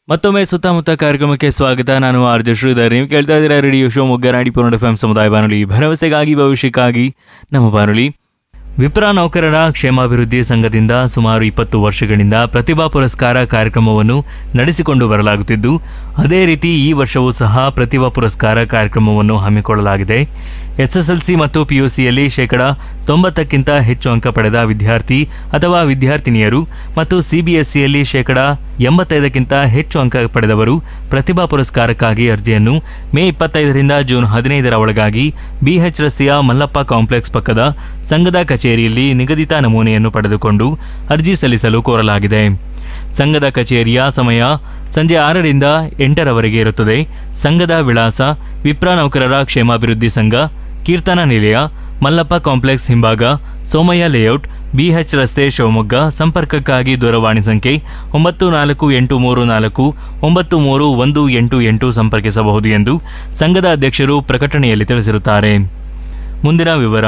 ಮತ್ತೊಮ್ಮೆ ಸುತ್ತಮುತ್ತ ಕಾರ್ಯಕ್ರಮಕ್ಕೆ ಸ್ವಾಗತ ನಾನು ಆರ್ಜ ಶ್ರೀಧರ್ ನೀವು ಕೇಳ್ತಾ ಇದ್ದೀರಾ ರೇಡಿಯೋ ಶೋ ಮುಗ್ಗರಾಡಿ ಪೂರ್ಣ ಎಫ್ ಸಮುದಾಯ ಬಾನುಲಿ ಭರವಸೆಗಾಗಿ ಭವಿಷ್ಯಕ್ಕಾಗಿ ನಮ್ಮ ಬಾನುಲಿ ವಿಪ್ರ ನೌಕರರ ಕ್ಷೇಮಾಭಿವೃದ್ಧಿ ಸಂಘದಿಂದ ಸುಮಾರು ಇಪ್ಪತ್ತು ವರ್ಷಗಳಿಂದ ಪ್ರತಿಭಾ ಪುರಸ್ಕಾರ ಕಾರ್ಯಕ್ರಮವನ್ನು ನಡೆಸಿಕೊಂಡು ಬರಲಾಗುತ್ತಿದ್ದು ಅದೇ ರೀತಿ ಈ ವರ್ಷವೂ ಸಹ ಪ್ರತಿಭಾ ಪುರಸ್ಕಾರ ಕಾರ್ಯಕ್ರಮವನ್ನು ಹಮ್ಮಿಕೊಳ್ಳಲಾಗಿದೆ ಎಸ್ಎಸ್ಎಲ್ಸಿ ಮತ್ತು ಪಿಯುಸಿಯಲ್ಲಿ ಶೇಕಡ ತೊಂಬತ್ತಕ್ಕಿಂತ ಹೆಚ್ಚು ಅಂಕ ಪಡೆದ ವಿದ್ಯಾರ್ಥಿ ಅಥವಾ ವಿದ್ಯಾರ್ಥಿನಿಯರು ಮತ್ತು ಸಿಬಿಎಸ್ಇಯಲ್ಲಿ ಶೇಕಡ ಎಂಬತ್ತೈದಕ್ಕಿಂತ ಹೆಚ್ಚು ಅಂಕ ಪಡೆದವರು ಪ್ರತಿಭಾ ಪುರಸ್ಕಾರಕ್ಕಾಗಿ ಅರ್ಜಿಯನ್ನು ಮೇ ಇಪ್ಪತ್ತೈದರಿಂದ ಜೂನ್ ಹದಿನೈದರ ಒಳಗಾಗಿ ಬಿಎಚ್ ರಸ್ತೆಯ ಮಲ್ಲಪ್ಪ ಕಾಂಪ್ಲೆಕ್ಸ್ ಪಕ್ಕದ ಸಂಘದ ಕಚೇರಿಯಲ್ಲಿ ನಿಗದಿತ ನಮೂನೆಯನ್ನು ಪಡೆದುಕೊಂಡು ಅರ್ಜಿ ಸಲ್ಲಿಸಲು ಕೋರಲಾಗಿದೆ ಸಂಘದ ಕಚೇರಿಯ ಸಮಯ ಸಂಜೆ ಆರರಿಂದ ಎಂಟರವರೆಗೆ ಇರುತ್ತದೆ ಸಂಘದ ವಿಳಾಸ ವಿಪ್ರ ನೌಕರರ ಕ್ಷೇಮಾಭಿವೃದ್ಧಿ ಸಂಘ ಕೀರ್ತನ ನಿಲಯ ಮಲ್ಲಪ್ಪ ಕಾಂಪ್ಲೆಕ್ಸ್ ಹಿಂಭಾಗ ಸೋಮಯ್ಯ ಲೇಔಟ್ ಬಿಎಚ್ ರಸ್ತೆ ಶಿವಮೊಗ್ಗ ಸಂಪರ್ಕಕ್ಕಾಗಿ ದೂರವಾಣಿ ಸಂಖ್ಯೆ ಒಂಬತ್ತು ನಾಲ್ಕು ಎಂಟು ಮೂರು ನಾಲ್ಕು ಒಂಬತ್ತು ಮೂರು ಒಂದು ಎಂಟು ಎಂಟು ಸಂಪರ್ಕಿಸಬಹುದು ಎಂದು ಸಂಘದ ಅಧ್ಯಕ್ಷರು ಪ್ರಕಟಣೆಯಲ್ಲಿ ತಿಳಿಸಿರುತ್ತಾರೆ ಮುಂದಿನ ವಿವರ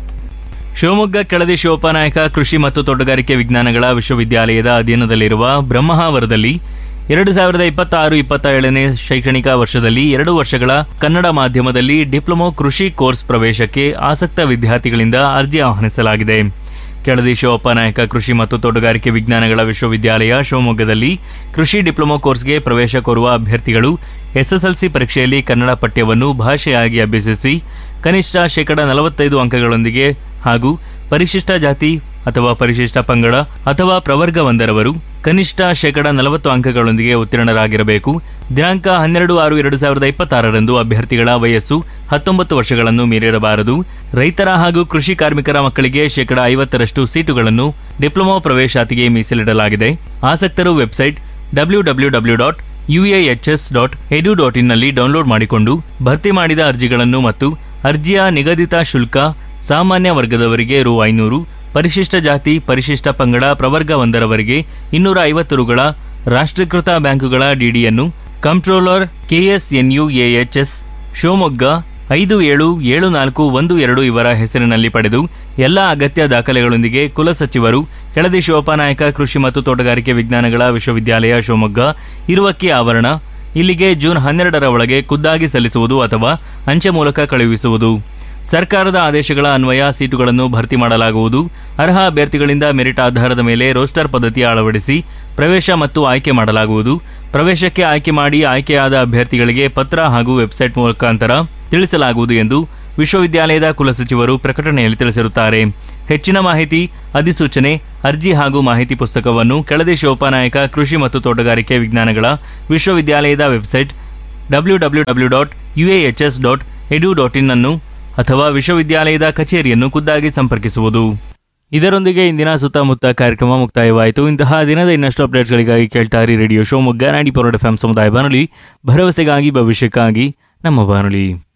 ಶಿವಮೊಗ್ಗ ಕೆಳದಿ ಶಿವಪ್ಪನಾಯಕ ಕೃಷಿ ಮತ್ತು ತೋಟಗಾರಿಕೆ ವಿಜ್ಞಾನಗಳ ವಿಶ್ವವಿದ್ಯಾಲಯದ ಅಧೀನದಲ್ಲಿರುವ ಬ್ರಹ್ಮಾವರದಲ್ಲಿ ಎರಡು ಸಾವಿರದ ಇಪ್ಪತ್ತಾರು ಇಪ್ಪತ್ತ ಏಳನೇ ಶೈಕ್ಷಣಿಕ ವರ್ಷದಲ್ಲಿ ಎರಡು ವರ್ಷಗಳ ಕನ್ನಡ ಮಾಧ್ಯಮದಲ್ಲಿ ಡಿಪ್ಲೊಮೊ ಕೃಷಿ ಕೋರ್ಸ್ ಪ್ರವೇಶಕ್ಕೆ ಆಸಕ್ತ ವಿದ್ಯಾರ್ಥಿಗಳಿಂದ ಅರ್ಜಿ ಆಹ್ವಾನಿಸಲಾಗಿದೆ ಕೆಳದಿ ಶಿವಪ್ಪನಾಯಕ ಕೃಷಿ ಮತ್ತು ತೋಟಗಾರಿಕೆ ವಿಜ್ಞಾನಗಳ ವಿಶ್ವವಿದ್ಯಾಲಯ ಶಿವಮೊಗ್ಗದಲ್ಲಿ ಕೃಷಿ ಡಿಪ್ಲೊಮೊ ಕೋರ್ಸ್ಗೆ ಪ್ರವೇಶ ಕೋರುವ ಅಭ್ಯರ್ಥಿಗಳು ಎಸ್ಎಸ್ಎಲ್ಸಿ ಪರೀಕ್ಷೆಯಲ್ಲಿ ಕನ್ನಡ ಪಠ್ಯವನ್ನು ಭಾಷೆಯಾಗಿ ಅಭ್ಯಸಿಸಿ ಕನಿಷ್ಠ ಶೇಕಡ ನಲವತ್ತೈದು ಅಂಕಗಳೊಂದಿಗೆ ಹಾಗೂ ಪರಿಶಿಷ್ಟ ಜಾತಿ ಅಥವಾ ಪರಿಶಿಷ್ಟ ಪಂಗಡ ಅಥವಾ ಪ್ರವರ್ಗ ಒಂದರವರು ಕನಿಷ್ಠ ಶೇಕಡ ನಲವತ್ತು ಅಂಕಗಳೊಂದಿಗೆ ಉತ್ತೀರ್ಣರಾಗಿರಬೇಕು ದಿನಾಂಕ ಹನ್ನೆರಡು ಆರು ಎರಡು ಸಾವಿರದ ಇಪ್ಪತ್ತಾರರಂದು ಅಭ್ಯರ್ಥಿಗಳ ವಯಸ್ಸು ಹತ್ತೊಂಬತ್ತು ವರ್ಷಗಳನ್ನು ಮೀರಿರಬಾರದು ರೈತರ ಹಾಗೂ ಕೃಷಿ ಕಾರ್ಮಿಕರ ಮಕ್ಕಳಿಗೆ ಶೇಕಡ ಐವತ್ತರಷ್ಟು ಸೀಟುಗಳನ್ನು ಡಿಪ್ಲೊಮಾ ಪ್ರವೇಶಾತಿಗೆ ಮೀಸಲಿಡಲಾಗಿದೆ ಆಸಕ್ತರು website W W W dot UAHS dot edu dot ಇನ್ನಲ್ಲಿ ಡೌನ್ಲೋಡ್ ಮಾಡಿಕೊಂಡು ಭರ್ತಿ ಮಾಡಿದ ಅರ್ಜಿಗಳನ್ನು ಮತ್ತು ಅರ್ಜಿಯ ನಿಗದಿತ ಶುಲ್ಕ ಸಾಮಾನ್ಯ ವರ್ಗದವರಿಗೆ ರು ಐನೂರು ಪರಿಶಿಷ್ಟ ಜಾತಿ ಪರಿಶಿಷ್ಟ ಪಂಗಡ ಪ್ರವರ್ಗ ಒಂದರವರೆಗೆ ಇನ್ನೂರ ಐವತ್ತು ರುಗಳ ರಾಷ್ಟ್ರೀಕೃತ ಬ್ಯಾಂಕುಗಳ ಡಿಡಿಯನ್ನು ಕಂಟ್ರೋಲರ್ ಕೆಎಸ್ಎನ್ಯುಎಎಚ್ಎಸ್ ಶಿವಮೊಗ್ಗ ಐದು ಏಳು ಏಳು ನಾಲ್ಕು ಒಂದು ಎರಡು ಇವರ ಹೆಸರಿನಲ್ಲಿ ಪಡೆದು ಎಲ್ಲ ಅಗತ್ಯ ದಾಖಲೆಗಳೊಂದಿಗೆ ಕುಲಸಚಿವರು ಕೆಳದಿ ಶಿವಪ್ಪನಾಯಕ ಕೃಷಿ ಮತ್ತು ತೋಟಗಾರಿಕೆ ವಿಜ್ಞಾನಗಳ ವಿಶ್ವವಿದ್ಯಾಲಯ ಶಿವಮೊಗ್ಗ ಇರುವಕ್ಕಿ ಆವರಣ ಇಲ್ಲಿಗೆ ಜೂನ್ ಹನ್ನೆರಡರ ಒಳಗೆ ಖುದ್ದಾಗಿ ಸಲ್ಲಿಸುವುದು ಅಥವಾ ಅಂಚೆ ಮೂಲಕ ಕಳುಹಿಸುವುದು ಸರ್ಕಾರದ ಆದೇಶಗಳ ಅನ್ವಯ ಸೀಟುಗಳನ್ನು ಭರ್ತಿ ಮಾಡಲಾಗುವುದು ಅರ್ಹ ಅಭ್ಯರ್ಥಿಗಳಿಂದ ಮೆರಿಟ್ ಆಧಾರದ ಮೇಲೆ ರೋಸ್ಟರ್ ಪದ್ಧತಿ ಅಳವಡಿಸಿ ಪ್ರವೇಶ ಮತ್ತು ಆಯ್ಕೆ ಮಾಡಲಾಗುವುದು ಪ್ರವೇಶಕ್ಕೆ ಆಯ್ಕೆ ಮಾಡಿ ಆಯ್ಕೆಯಾದ ಅಭ್ಯರ್ಥಿಗಳಿಗೆ ಪತ್ರ ಹಾಗೂ ವೆಬ್ಸೈಟ್ ಮುಖಾಂತರ ತಿಳಿಸಲಾಗುವುದು ಎಂದು ವಿಶ್ವವಿದ್ಯಾಲಯದ ಕುಲಸಚಿವರು ಪ್ರಕಟಣೆಯಲ್ಲಿ ತಿಳಿಸಿರುತ್ತಾರೆ ಹೆಚ್ಚಿನ ಮಾಹಿತಿ ಅಧಿಸೂಚನೆ ಅರ್ಜಿ ಹಾಗೂ ಮಾಹಿತಿ ಪುಸ್ತಕವನ್ನು ಕೆಳದಿ ಶಿವಪ್ಪನಾಯಕ ಕೃಷಿ ಮತ್ತು ತೋಟಗಾರಿಕೆ ವಿಜ್ಞಾನಗಳ ವಿಶ್ವವಿದ್ಯಾಲಯದ website W W W dot UAHS dot edu dot in ಅನ್ನು ಅಥವಾ ವಿಶ್ವವಿದ್ಯಾಲಯದ ಕಚೇರಿಯನ್ನು ಖುದ್ದಾಗಿ ಸಂಪರ್ಕಿಸುವುದು ಇದರೊಂದಿಗೆ ಇಂದಿನ ಸುತ್ತಮುತ್ತ ಕಾರ್ಯಕ್ರಮ ಮುಕ್ತಾಯವಾಯಿತು ಇಂತಹ ದಿನದ ಇನ್ನಷ್ಟು ಅಪ್ಡೇಟ್ಸ್ಗಳಿಗಾಗಿ ಕೇಳ್ತಾ ಇರಿ ರೇಡಿಯೋ ಶಿವಮೊಗ್ಗ ನಾಡಿ ಪರೋಡ್ ಎಫ್ ಸಮುದಾಯ ಬಾನುಲಿ ಭರವಸೆಗಾಗಿ ಭವಿಷ್ಯಕ್ಕಾಗಿ ನಮ್ಮ ಬಾನುಲಿ